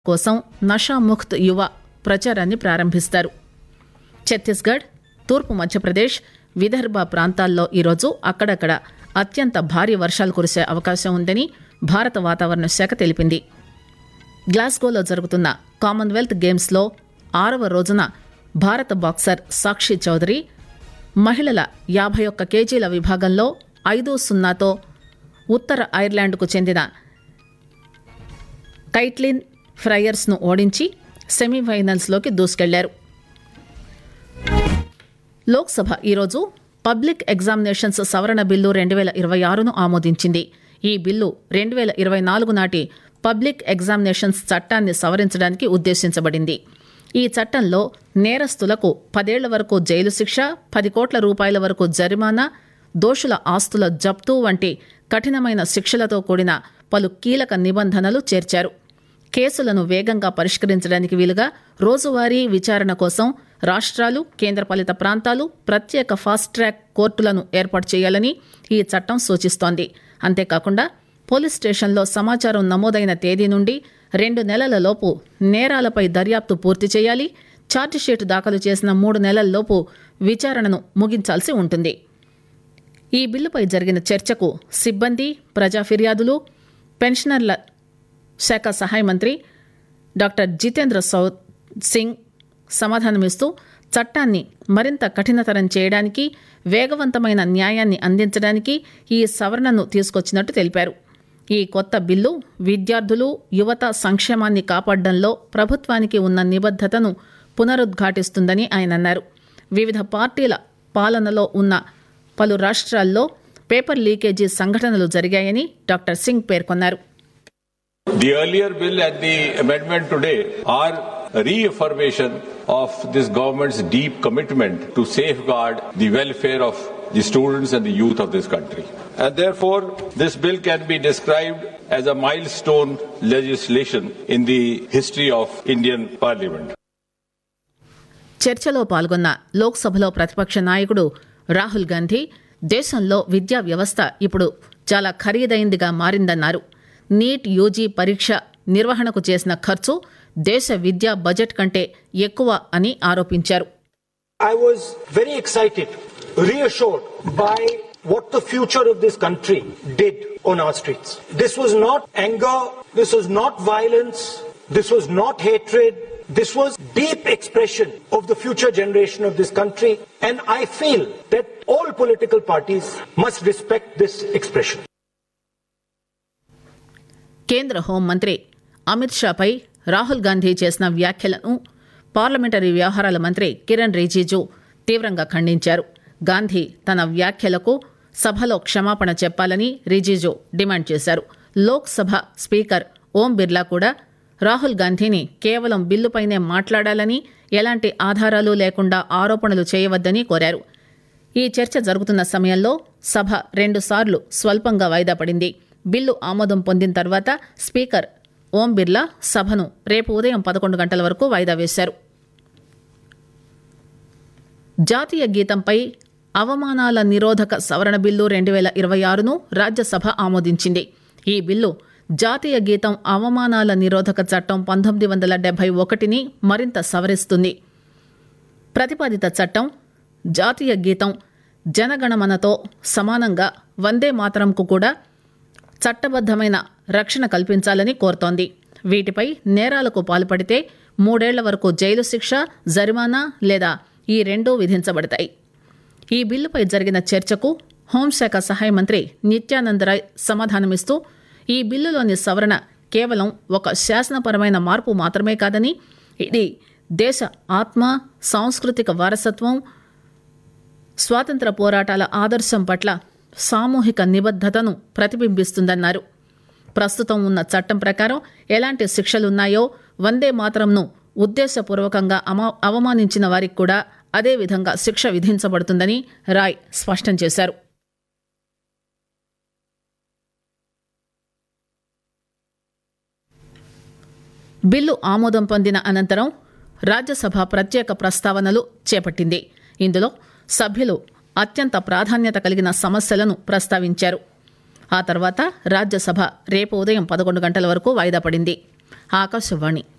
కోసం నషాముక్త్ యువ ప్రచారాన్ని ప్రారంభిస్తారు ఛత్తీస్గఢ్ తూర్పు మధ్యప్రదేశ్ విదర్భ ప్రాంతాల్లో ఈరోజు అక్కడక్కడ అత్యంత భారీ వర్షాలు కురిసే అవకాశం ఉందని భారత వాతావరణ శాఖ తెలిపింది గ్లాస్గోలో జరుగుతున్న కామన్వెల్త్ గేమ్స్లో ఆరవ రోజున భారత బాక్సర్ సాక్షి చౌదరి మహిళల యాభై ఒక్క కేజీల విభాగంలో ఐదు సున్నాతో ఉత్తర ఐర్లాండ్కు చెందిన కైట్లిన్ ఫ్రయర్స్ను ఓడించి సెమీఫైనల్స్లోకి దూసుకెళ్లారు లోక్సభ ఈరోజు పబ్లిక్ ఎగ్జామినేషన్స్ సవరణ బిల్లు రెండు వేల ఇరవై ఆరును ఆమోదించింది ఈ బిల్లు రెండు వేల ఇరవై నాలుగు నాటి పబ్లిక్ ఎగ్జామినేషన్స్ చట్టాన్ని సవరించడానికి ఉద్దేశించబడింది ఈ చట్టంలో నేరస్తులకు పదేళ్ల వరకు జైలు శిక్ష పది కోట్ల రూపాయల వరకు జరిమానా దోషుల ఆస్తుల జప్తు వంటి కఠినమైన శిక్షలతో కూడిన పలు కీలక నిబంధనలు చేర్చారు కేసులను వేగంగా పరిష్కరించడానికి వీలుగా రోజువారీ విచారణ కోసం రాష్ట్రాలు కేంద్రపాలిత ప్రాంతాలు ప్రత్యేక ఫాస్ట్ ట్రాక్ కోర్టులను ఏర్పాటు చేయాలని ఈ చట్టం సూచిస్తోంది అంతేకాకుండా పోలీస్ స్టేషన్లో సమాచారం నమోదైన తేదీ నుండి రెండు నెలల లోపు నేరాలపై దర్యాప్తు పూర్తి చేయాలి ఛార్జిషీట్ దాఖలు చేసిన మూడు నెలల్లోపు విచారణను ముగించాల్సి ఉంటుంది ఈ బిల్లుపై జరిగిన చర్చకు సిబ్బంది ప్రజా ఫిర్యాదులు పెన్షనర్ల శాఖ సహాయ మంత్రి డాక్టర్ జితేంద్ర సౌ సింగ్ సమాధానమిస్తూ చట్టాన్ని మరింత కఠినతరం చేయడానికి వేగవంతమైన న్యాయాన్ని అందించడానికి ఈ సవరణను తీసుకొచ్చినట్టు తెలిపారు ఈ కొత్త బిల్లు విద్యార్థులు యువత సంక్షేమాన్ని కాపాడడంలో ప్రభుత్వానికి ఉన్న నిబద్దతను పునరుద్ఘాటిస్తుందని ఆయన అన్నారు వివిధ పార్టీల పాలనలో ఉన్న పలు రాష్ట్రాల్లో పేపర్ లీకేజీ సంఘటనలు జరిగాయని డాక్టర్ సింగ్ పేర్కొన్నారు The earlier bill and the amendment today are a reaffirmation of this government's deep commitment to safeguard the welfare of the students and the youth of this country. And therefore, this bill can be described as a milestone legislation in the history of Indian Parliament. చర్చలో పాల్గొన్న లోక్సభలో ప్రతిపక్ష నాయకుడు రాహుల్ గాంధీ దేశంలో విద్యా వ్యవస్థ ఇప్పుడు చాలా ఖరీదైందిగా మారిందన్నారు నీట్ యూజీ పరీక్ష నిర్వహణకు చేసిన ఖర్చు దేశ విద్యా బడ్జెట్ కంటే ఎక్కువ అని ఆరోపించారు I was very excited, reassured by what the future of this country did on our streets. This was not anger, this was not violence, this was not hatred, this was deep expression of the future generation of this country, and I feel that all political parties must respect this expression. కేంద్ర హోంమంత్రి అమిత్ షాపై రాహుల్ గాంధీ చేసిన వ్యాఖ్యలను parliamentary వ్యవహారాల మంత్రి కిరణ్ రిజిజు తీవ్రంగా ఖండించారు గాంధీ తన వ్యాఖ్యలకు సభలో క్షమాపణ చెప్పాలని రిజిజు డిమాండ్ చేశారు లోక్సభ స్పీకర్ ఓం బిర్లా కూడా రాహుల్ గాంధీని కేవలం బిల్లుపైనే మాట్లాడాలని ఎలాంటి ఆధారాలు లేకుండా ఆరోపణలు చేయవద్దని కోరారు ఈ చర్చ జరుగుతున్న సమయంలో సభ రెండుసార్లు స్వల్పంగా వాయిదా పడింది బిల్లు ఆమోదం పొందిన తర్వాత స్పీకర్ ఓం బిర్లా సభను రేపు ఉదయం పదకొండు గంటల వరకు వాయిదా వేశారు జాతీయ గీతంపై అవమానాల నిరోధక సవరణ బిల్లు రెండు వేల ఇరవై ఆరును రాజ్యసభ ఆమోదించింది ఈ బిల్లు జాతీయ గీతం అవమానాల నిరోధక చట్టం పంతొమ్మిది వందల డెబ్బై ఒకటిని మరింత సవరిస్తుంది ప్రతిపాదిత చట్టం జాతీయ గీతం జనగణమనతో సమానంగా వందే మాతరంకు కూడా చట్టబద్దమైన రక్షణ కల్పించాలని కోరుతోంది వీటిపై నేరాలకు పాల్పడితే మూడేళ్ల వరకు జైలు శిక్ష జరిమానా లేదా ఈ రెండూ విధించబడతాయి ఈ బిల్లుపై జరిగిన చర్చకు హోంశాఖ సహాయ మంత్రి నిత్యానంద్ రాయ్ సమాధానమిస్తూ ఈ బిల్లులోని సవరణ కేవలం ఒక శాసనపరమైన మార్పు మాత్రమే కాదని ఇది దేశ ఆత్మ సాంస్కృతిక వారసత్వం స్వాతంత్ర పోరాటాల ఆదర్శం పట్ల సామూహిక నిబద్ధతను ప్రతిబింబిస్తుందన్నారు ప్రస్తుతం ఉన్న చట్టం ప్రకారం ఎలాంటి శిక్షలున్నాయో వందే మాతరంను ఉద్దేశపూర్వకంగా అమ అవమానించిన వారికి కూడా అదే విధంగా శిక్ష విధించబడుతుందని రాయ్ స్పష్టం చేశారు బిల్లు ఆమోదం పొందిన అనంతరం రాజ్యసభ ప్రత్యేక ప్రస్తావనలు చేపట్టింది ఇందులో సభ్యులు అత్యంత ప్రాధాన్యత కలిగిన సమస్యలను ప్రస్తావించారు ఆ తర్వాత రాజ్యసభ రేపు ఉదయం పదకొండు గంటల వరకు వాయిదా పడింది ఆకాశవాణి